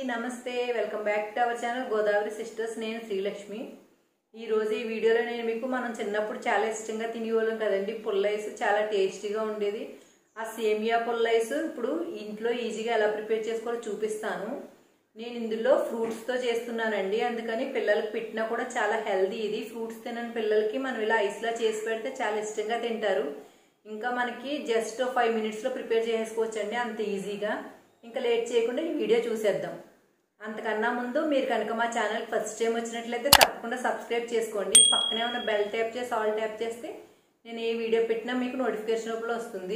నమస్తే welcome back to our channel Godavari sisters నేను శ్రీలక్ష్మి ఈ రోజు ఈ వీడియోలో నేను మీకు మనం చిన్నప్పుడు చాలా ఇష్టంగా తినేవాళ్ళం కదండి పుల్లైస్ చాలా టేస్టీగా ఉండేది ఆ సేమియా పుల్లైస్ ఇప్పుడు ఇంట్లో ఈజీగా ఎలా ప్రిపేర్ చేసుకోవాలో చూపిస్తాను నేను ఇందులో ఫ్రూట్స్తో చేస్తున్నానండి అందుకని పిల్లలకి పెట్టినా కూడా చాలా హెల్దీ ఇది ఫ్రూట్స్ తినని పిల్లలకి మనం ఇలా ఐస్లా చేసి పెడితే చాలా ఇష్టంగా తింటారు ఇంకా మనకి జస్ట్ ఫైవ్ మినిట్స్లో ప్రిపేర్ చేసుకోవచ్చండి అంత ఈజీగా ఇంకా లేట్ చేయకుండా ఈ వీడియో చూసేద్దాం అంతకన్నా ముందు మీరు కనుక మా ఛానల్ ఫస్ట్ టైం వచ్చినట్లయితే తప్పకుండా సబ్స్క్రైబ్ చేసుకోండి పక్కనే ఉన్న బెల్ ట్యాప్ చేసి ఆల్ ట్యాప్ చేస్తే నేను ఏ వీడియో పెట్టినా మీకు నోటిఫికేషన్ రూపంలో వస్తుంది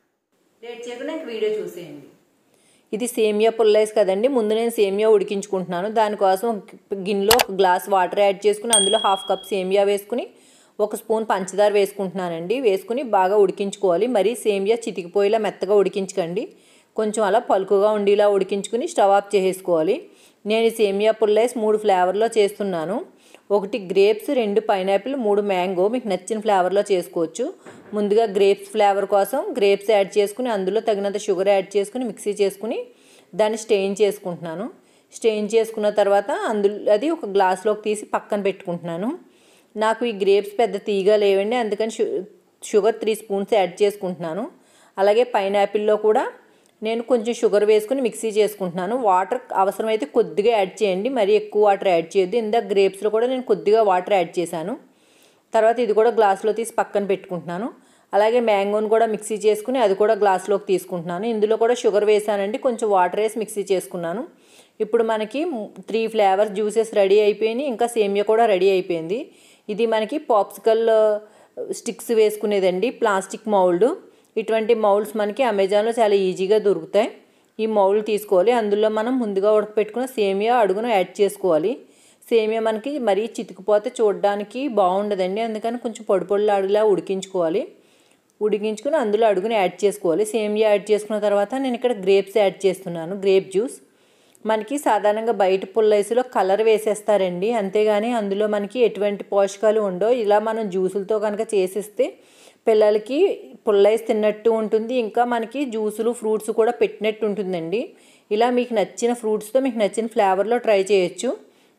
లేట్ చేయకుండా ఇంక వీడియో చూసేయండి ఇది సేమియా పుల్లైస్ కదండి ముందు నేను సేమియా ఉడికించుకుంటున్నాను దానికోసం గిన్నెలో ఒక గ్లాస్ వాటర్ యాడ్ చేసుకుని అందులో హాఫ్ కప్ సేమియా వేసుకుని ఒక స్పూన్ పంచదార వేసుకుంటున్నానండి వేసుకుని బాగా ఉడికించుకోవాలి మరీ సేమియా చితికిపోయేలా మెత్తగా ఉడికించకండి కొంచెం అలా పలుకుగా ఉండేలా ఉడికించుకుని స్టవ్ ఆఫ్ చేసేసుకోవాలి నేను ఈ సేమియా పుల్లైస్ మూడు ఫ్లేవర్లో చేస్తున్నాను ఒకటి గ్రేప్స్ రెండు పైనాపిల్ మూడు మ్యాంగో మీకు నచ్చిన ఫ్లేవర్లో చేసుకోవచ్చు ముందుగా గ్రేప్స్ ఫ్లేవర్ కోసం గ్రేప్స్ యాడ్ చేసుకుని అందులో తగినంత షుగర్ యాడ్ చేసుకుని మిక్సీ చేసుకుని దాన్ని స్టెయిన్ చేసుకుంటున్నాను స్టెయిన్ చేసుకున్న తర్వాత అందులో అది ఒక గ్లాస్లోకి తీసి పక్కన పెట్టుకుంటున్నాను నాకు ఈ గ్రేప్స్ పెద్ద తీగా లేవండి అందుకని షుగర్ త్రీ స్పూన్స్ యాడ్ చేసుకుంటున్నాను అలాగే పైనాపిల్లో కూడా నేను కొంచెం షుగర్ వేసుకుని మిక్సీ చేసుకుంటున్నాను వాటర్ అవసరమైతే కొద్దిగా యాడ్ చేయండి మరీ ఎక్కువ వాటర్ యాడ్ చేయొద్దు ఇందాక గ్రేప్స్లో కూడా నేను కొద్దిగా వాటర్ యాడ్ చేశాను తర్వాత ఇది కూడా గ్లాస్లో తీసి పక్కన పెట్టుకుంటున్నాను అలాగే మ్యాంగోని కూడా మిక్సీ చేసుకుని అది కూడా గ్లాస్లోకి తీసుకుంటున్నాను ఇందులో కూడా షుగర్ వేసానండి కొంచెం వాటర్ వేసి మిక్సీ చేసుకున్నాను ఇప్పుడు మనకి త్రీ ఫ్లేవర్స్ జ్యూసెస్ రెడీ అయిపోయినాయి ఇంకా సేమియా కూడా రెడీ అయిపోయింది ఇది మనకి పాప్సికల్ స్టిక్స్ వేసుకునేదండి ప్లాస్టిక్ మౌల్డ్ ఇటువంటి మౌల్డ్స్ మనకి అమెజాన్లో చాలా ఈజీగా దొరుకుతాయి ఈ మౌల్డ్ తీసుకోవాలి అందులో మనం ముందుగా ఉడకపెట్టుకున్న సేమియా అడుగున యాడ్ చేసుకోవాలి సేమియా మనకి మరీ చితికిపోతే చూడడానికి బాగుండదండి అందుకని కొంచెం పొడి పొడిలాడులా ఉడికించుకోవాలి ఉడికించుకుని అందులో అడుగుని యాడ్ చేసుకోవాలి సేమియా యాడ్ చేసుకున్న తర్వాత నేను ఇక్కడ గ్రేప్స్ యాడ్ చేస్తున్నాను గ్రేప్ జ్యూస్ మనకి సాధారణంగా బయట పుల్లైస్లో కలర్ వేసేస్తారండి అంతేగాని అందులో మనకి ఎటువంటి పోషకాలు ఉండవు ఇలా మనం జ్యూసులతో కనుక చేసిస్తే పిల్లలకి పుల్లైస్ తిన్నట్టు ఉంటుంది ఇంకా మనకి జ్యూసులు ఫ్రూట్స్ కూడా పెట్టినట్టు ఉంటుందండి ఇలా మీకు నచ్చిన ఫ్రూట్స్తో మీకు నచ్చిన ఫ్లేవర్లో ట్రై చేయొచ్చు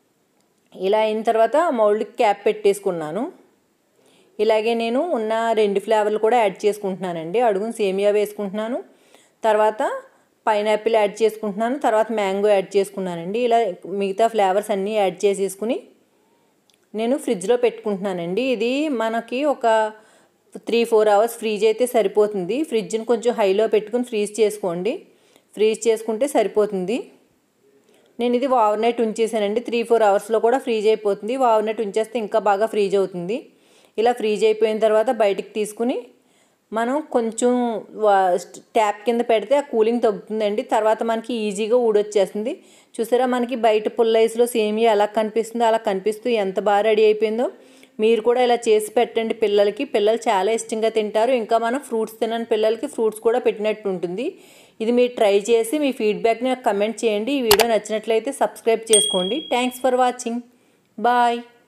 ఇలా అయిన తర్వాత మౌల్డ్కి క్యాప్ పెట్టేసుకున్నాను ఇలాగే నేను ఉన్న రెండు ఫ్లేవర్లు కూడా యాడ్ చేసుకుంటున్నానండి అడుగుని సేమియా వేసుకుంటున్నాను తర్వాత పైనాపిల్ యాడ్ చేసుకుంటున్నాను తర్వాత మ్యాంగో యాడ్ చేసుకున్నానండి ఇలా మిగతా ఫ్లేవర్స్ అన్నీ యాడ్ చేసేసుకుని నేను ఫ్రిడ్జ్లో పెట్టుకుంటున్నానండి ఇది మనకి ఒక త్రీ ఫోర్ అవర్స్ ఫ్రీజ్ అయితే సరిపోతుంది ఫ్రిడ్జ్ని కొంచెం హైలో పెట్టుకుని ఫ్రీజ్ చేసుకోండి ఫ్రీజ్ చేసుకుంటే సరిపోతుంది నేను ఇది ఓవర్ నైట్ ఉంచేసానండి త్రీ ఫోర్ అవర్స్లో కూడా ఫ్రీజ్ అయిపోతుంది ఓవర్ నైట్ ఉంచేస్తే ఇంకా బాగా ఫ్రీజ్ అవుతుంది ఇలా ఫ్రీజ్ అయిపోయిన తర్వాత బయటికి తీసుకుని మనం కొంచెం ట్యాప్ కింద పెడితే ఆ కూలింగ్ తగ్గుతుందండి తర్వాత మనకి ఈజీగా ఊడొచ్చేస్తుంది చూసారా మనకి బయట పుల్లైస్లో సేమియా ఎలా కనిపిస్తుందో అలా కనిపిస్తూ ఎంత బాగా రెడీ అయిపోయిందో మీరు కూడా ఇలా చేసి పెట్టండి పిల్లలకి పిల్లలు చాలా ఇష్టంగా తింటారు ఇంకా మనం ఫ్రూట్స్ తినని పిల్లలకి ఫ్రూట్స్ కూడా పెట్టినట్టు ఉంటుంది ఇది మీరు ట్రై చేసి మీ ఫీడ్బ్యాక్ని నాకు కమెంట్ చేయండి ఈ వీడియో నచ్చినట్లయితే సబ్స్క్రైబ్ చేసుకోండి థ్యాంక్స్ ఫర్ వాచింగ్ బాయ్